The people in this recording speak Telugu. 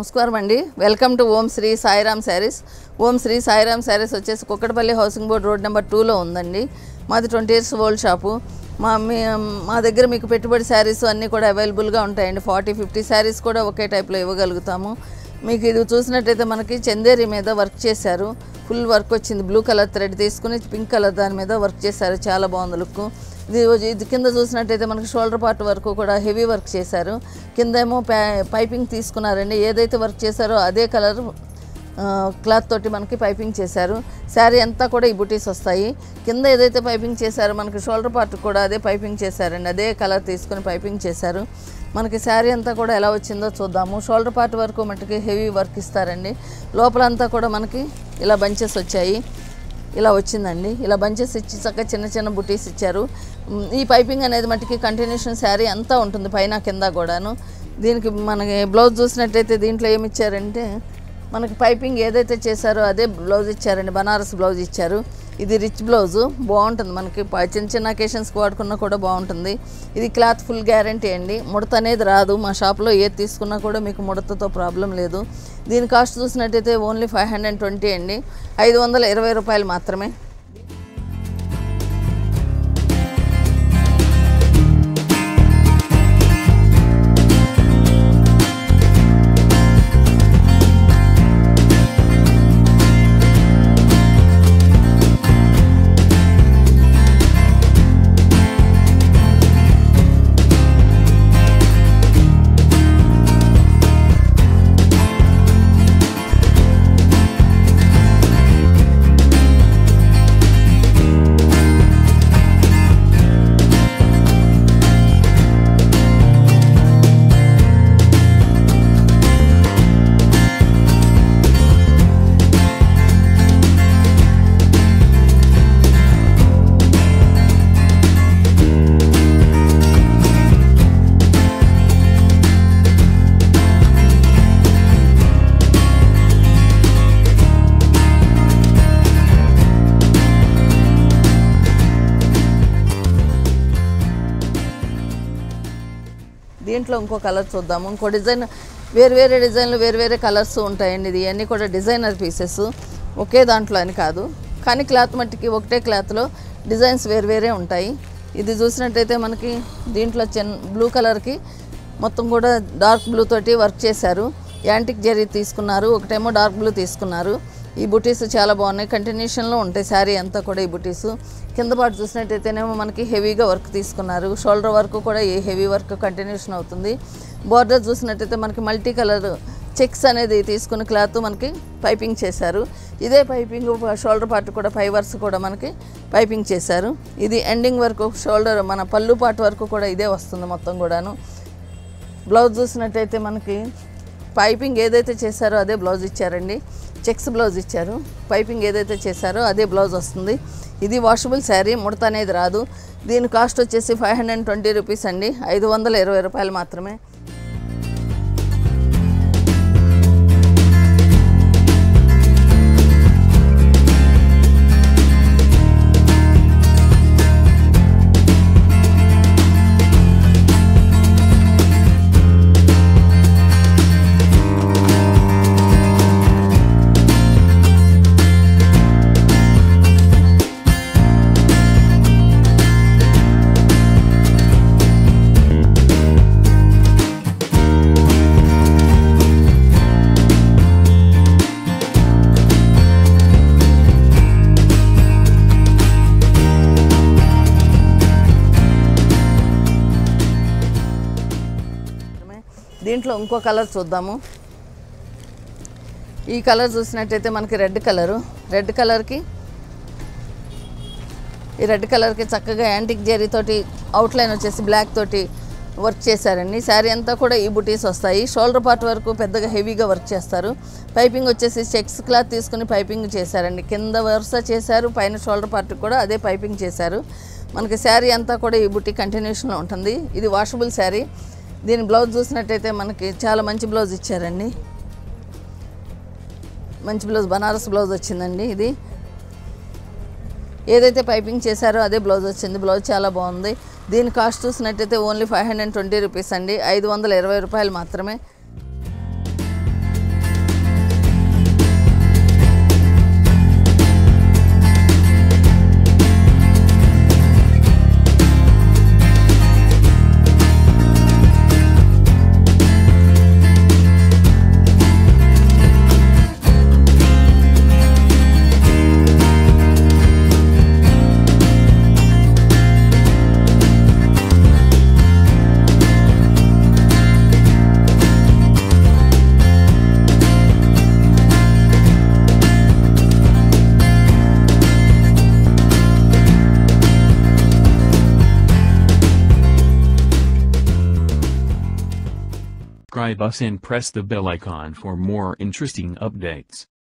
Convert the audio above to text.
నమస్కారం అండి వెల్కమ్ టు ఓం శ్రీ సాయిరామ్ శారీస్ ఓం శ్రీ సాయిరామ్ శారీస్ వచ్చేసి Kukatpally housing board road number టూలో ఉందండి మాది ట్వంటీ ఇయర్స్ ఓల్డ్ షాపు మా మీ మా దగ్గర మీకు పెట్టుబడి శారీస్ అన్నీ కూడా అవైలబుల్గా ఉంటాయండి ఫార్టీ ఫిఫ్టీ శారీస్ కూడా ఒకే టైప్లో ఇవ్వగలుగుతాము మీకు ఇది చూసినట్టయితే మనకి చందేరి మీద వర్క్ చేశారు ఫుల్ వర్క్ వచ్చింది బ్లూ కలర్ థ్రెడ్ తీసుకుని పింక్ కలర్ దాని మీద వర్క్ చేశారు చాలా బాగుంది లుక్ ఇది ఇది కింద చూసినట్టయితే మనకి షోల్డర్ పార్ట్ వరకు కూడా హెవీ వర్క్ చేశారు కింద ఏమో పైపింగ్ తీసుకున్నారండి ఏదైతే వర్క్ చేశారో అదే కలర్ క్లాత్ తోటి మనకి పైపింగ్ చేశారు శారీ అంతా కూడా ఈ బుటీస్ వస్తాయి కింద ఏదైతే పైపింగ్ చేశారో మనకి షోల్డర్ పార్ట్ కూడా అదే పైపింగ్ చేశారండి అదే కలర్ తీసుకొని పైపింగ్ చేశారు మనకి శారీ అంతా కూడా ఎలా వచ్చిందో చూద్దాము షోల్డర్ పార్ట్ వరకు మటుకి హెవీ వర్క్ ఇస్తారండి లోపలంతా కూడా మనకి ఇలా బంచెస్ వచ్చాయి ఇలా వచ్చిందండి ఇలా బంచెస్ ఇచ్చి చక్కగా చిన్న చిన్న బుటీస్ ఇచ్చారు మ్, ఈ పైపింగ్ అనేది మటుకి కంటిన్యూషన్ శారీ అంతా ఉంటుంది పైన కింద కూడాను దీనికి మనకి బ్లౌజ్ చూసినట్టయితే దీంట్లో ఏమి ఇచ్చారంటే మనకి పైపింగ్ ఏదైతే చేశారో అదే బ్లౌజ్ ఇచ్చారండి బనారస్ బ్లౌజ్ ఇచ్చారు ఇది రిచ్ బ్లౌజు బాగుంటుంది మనకి ప- చిన్న చిన్న అకేషన్స్కి వాడుకున్నా కూడా బాగుంటుంది ఇది క్లాత్ ఫుల్ గ్యారంటీ అండి ముడత అనేది రాదు మా షాప్లో ఏది తీసుకున్నా కూడా మీకు ముడతతో ప్రాబ్లం లేదు దీని కాస్ట్ చూసినట్టయితే ఓన్లీ ఫైవ్ హండ్రెడ్ ట్వంటీ అండి ఐదు వందల ఇరవై రూపాయలు మాత్రమే దీంట్లో ఇంకో కలర్ చూద్దాము ఇంకో డిజైన్ వేరు వేరే డిజైన్లు వేరు వేరే కలర్స్ ఉంటాయండి ఇది అన్నీ కూడా డిజైనర్ పీసెస్ ఒకే దాంట్లో అని కాదు కానీ క్లాత్ మట్టికి ఒకటే క్లాత్లో డిజైన్స్ వేరు వేరే ఉంటాయి ఇది చూసినట్టయితే మనకి దీంట్లో చిన్న బ్లూ కలర్కి మొత్తం కూడా డార్క్ బ్లూ తోటి వర్క్ చేశారు యాంటిక్ జరీ తీసుకున్నారు ఒకటేమో డార్క్ బ్లూ తీసుకున్నారు ఈ బుటీస్ చాలా బాగున్నాయి కంటిన్యూషన్లో ఉంటాయి శారీ అంతా కూడా ఈ బుటీస్ కింద పాటు చూసినట్టయితేనేమో మనకి హెవీగా వర్క్ తీసుకున్నారు షోల్డర్ వర్క్ కూడా ఈ హెవీ వర్క్ కంటిన్యూషన్ అవుతుంది బార్డర్ చూసినట్టయితే మనకి మల్టీ కలర్ చెక్స్ అనేది తీసుకుని క్లాత్ మనకి పైపింగ్ చేశారు ఇదే పైపింగ్ షోల్డర్ పార్ట్ కూడా ఫైవర్స్ కూడా మనకి పైపింగ్ చేశారు ఇది ఎండింగ్ వరకు షోల్డర్ మన పళ్ళు పార్ట్ వరకు కూడా ఇదే వస్తుంది మొత్తం కూడాను బ్లౌజ్ చూసినట్టయితే మనకి పైపింగ్ ఏదైతే చేశారో అదే బ్లౌజ్ ఇచ్చారండి చెక్స్ బ్లౌజ్ ఇచ్చారు పైపింగ్ ఏదైతే చేశారో అదే బ్లౌజ్ వస్తుంది ఇది వాషబుల్ శారీ ముడత అనేది రాదు దీని కాస్ట్ వచ్చేసి ఫైవ్ హండ్రెడ్ ట్వంటీ రూపీస్ అండి ఐదు వందల ఇరవై రూపాయలు మాత్రమే దీంట్లో ఇంకో కలర్ చూద్దాము ఈ కలర్ చూసినట్టయితే మనకి రెడ్ కలరు రెడ్ కలర్కి ఈ రెడ్ కలర్కి చక్కగా యాంటిక్ జెరీ తోటి అవుట్లైన్ వచ్చేసి బ్లాక్ తోటి వర్క్ చేశారండి శారీ అంతా కూడా ఈ బుటీస్ వస్తాయి షోల్డర్ పార్ట్ వరకు పెద్దగా హెవీగా వర్క్ చేస్తారు పైపింగ్ వచ్చేసి చెక్స్ క్లాత్ తీసుకుని పైపింగ్ చేశారండి కింద వరుస చేశారు పైన షోల్డర్ పార్ట్ కూడా అదే పైపింగ్ చేశారు మనకి శారీ అంతా కూడా ఈ బుట్టి కంటిన్యూషన్లో ఉంటుంది ఇది వాషబుల్ శారీ దీని బ్లౌజ్ చూసినట్టయితే మనకి చాలా మంచి బ్లౌజ్ ఇచ్చారండి మంచి బ్లౌజ్ బనారస్ బ్లౌజ్ వచ్చిందండి ఇది ఏదైతే పైపింగ్ చేశారో అదే బ్లౌజ్ వచ్చింది బ్లౌజ్ చాలా బాగుంది దీని కాస్ట్ చూసినట్టయితే only five hundred twenty rupees అండి ఐదు వందల ఇరవై రూపాయలు మాత్రమే subscribe us and press the bell icon for more interesting updates.